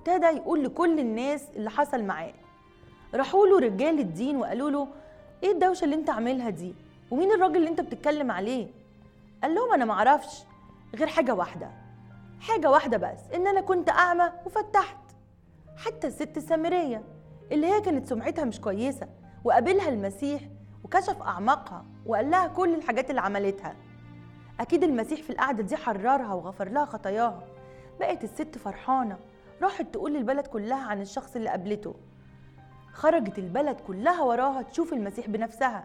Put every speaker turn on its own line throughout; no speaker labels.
وابتدى يقول لكل الناس اللي حصل معاه راحوا له رجال الدين وقالوا له ايه الدوشه اللي انت عاملها دي ومين الراجل اللي انت بتتكلم عليه قال لهم انا معرفش غير حاجه واحده حاجه واحده بس ان انا كنت اعمى وفتحت حتى الست السامريه اللي هي كانت سمعتها مش كويسه وقابلها المسيح وكشف اعماقها وقال لها كل الحاجات اللي عملتها اكيد المسيح في القعده دي حررها وغفر لها خطاياها بقت الست فرحانه راحت تقول للبلد كلها عن الشخص اللي قابلته خرجت البلد كلها وراها تشوف المسيح بنفسها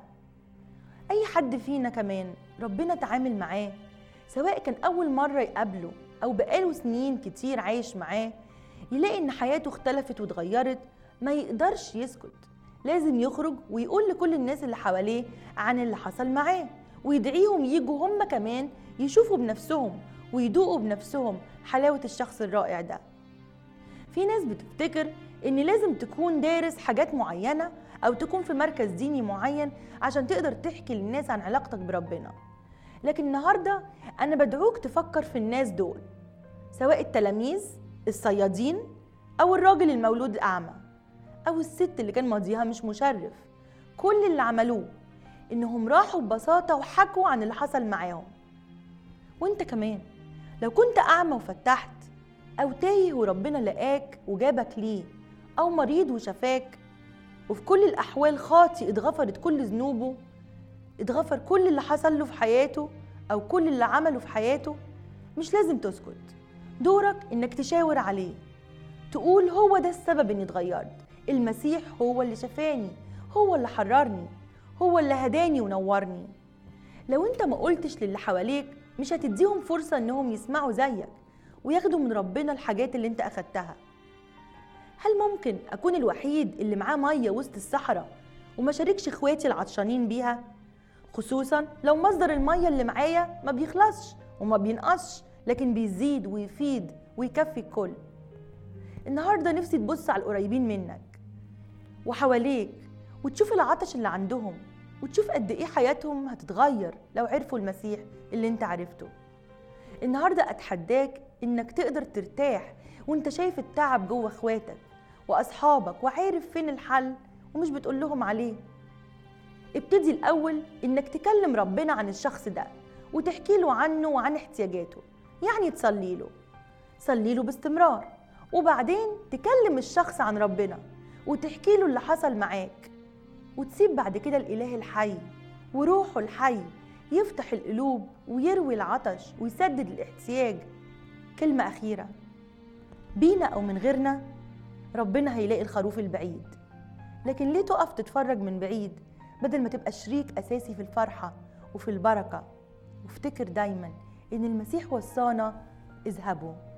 اي حد فينا كمان ربنا تعامل معاه سواء كان اول مره يقابله او بقاله سنين كتير عايش معاه يلاقي ان حياته اختلفت واتغيرت ما يقدرش يسكت لازم يخرج ويقول لكل الناس اللي حواليه عن اللي حصل معاه ويدعيهم يجوا هم كمان يشوفوا بنفسهم ويدوقوا بنفسهم حلاوة الشخص الرائع ده في ناس بتفتكر ان لازم تكون دارس حاجات معينة او تكون في مركز ديني معين عشان تقدر تحكي للناس عن علاقتك بربنا لكن النهاردة انا بدعوك تفكر في الناس دول سواء التلاميذ الصيادين او الراجل المولود الاعمى او الست اللي كان ماضيها مش مشرف كل اللي عملوه انهم راحوا ببساطة وحكوا عن اللي حصل معاهم وانت كمان لو كنت اعمى وفتحت او تايه وربنا لقاك وجابك ليه او مريض وشفاك وفي كل الاحوال خاطي اتغفرت كل ذنوبه اتغفر كل اللي حصل له في حياته او كل اللي عمله في حياته مش لازم تسكت دورك انك تشاور عليه تقول هو ده السبب اني اتغيرت المسيح هو اللي شفاني هو اللي حررني هو اللي هداني ونورني لو انت ما قلتش للي حواليك مش هتديهم فرصة انهم يسمعوا زيك وياخدوا من ربنا الحاجات اللي انت اخدتها هل ممكن اكون الوحيد اللي معاه مية وسط الصحراء وما شاركش اخواتي العطشانين بيها خصوصا لو مصدر المية اللي معايا ما بيخلصش وما بينقصش لكن بيزيد ويفيد ويكفي الكل النهارده نفسي تبص على القريبين منك وحواليك وتشوف العطش اللي عندهم وتشوف قد ايه حياتهم هتتغير لو عرفوا المسيح اللي انت عرفته النهارده اتحداك انك تقدر ترتاح وانت شايف التعب جوه اخواتك واصحابك وعارف فين الحل ومش بتقول لهم عليه ابتدي الاول انك تكلم ربنا عن الشخص ده وتحكي له عنه وعن احتياجاته يعني تصلي له صلي له باستمرار وبعدين تكلم الشخص عن ربنا وتحكي له اللي حصل معاك وتسيب بعد كده الإله الحي وروحه الحي يفتح القلوب ويروي العطش ويسدد الاحتياج كلمة أخيرة بينا أو من غيرنا ربنا هيلاقي الخروف البعيد لكن ليه تقف تتفرج من بعيد بدل ما تبقى شريك أساسي في الفرحة وفي البركة وافتكر دايما إن المسيح وصانا اذهبوا